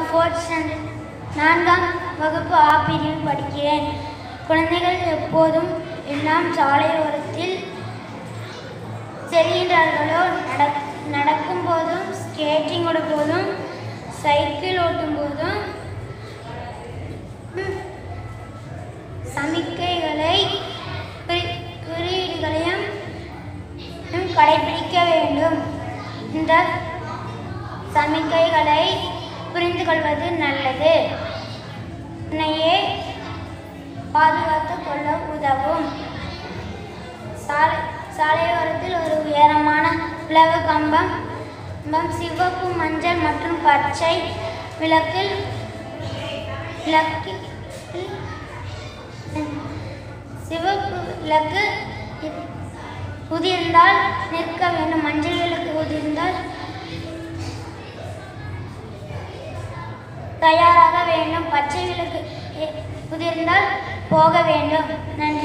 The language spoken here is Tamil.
ஃபோர்த் ஸ்டாண்டர்ட் நான்காம் வகுப்பு ஆ பிரிவில் படிக்கிறேன் குழந்தைகள் எப்போதும் எல்லாம் சாலையோரத்தில் செல்கின்றார்களோ நடக் நடக்கும் போதும் ஸ்கேட்டிங் ஓடும் போதும் சைக்கிள் ஓட்டும் போதும் ம், சமிக்கைகளை குறி- குறியீடுகளையும் ம், கடைபிடிக்க வேண்டும் இந்த சமிக்கைகளை புரிந்து கொள்வது நல்லது உன்னையே பாதுகாத்துக் கொள்ள உதவும் சாலை சாலையோரத்தில் ஒரு உயரமான உலவு கம்பம் கம்பம் சிவப்பு மஞ்சள் மற்றும் பச்சை விளக்கில் விளக்கில் சிவப்பு விளக்கு உதிர்ந்தால் நிற்க வேண்டும் மஞ்சள் விளக்கு உதிர்ந்தால் தயாராக வேண்டும் பச்சை விளக்கு எ- உதிர்ந்தால் போக வேண்டும் நன்றி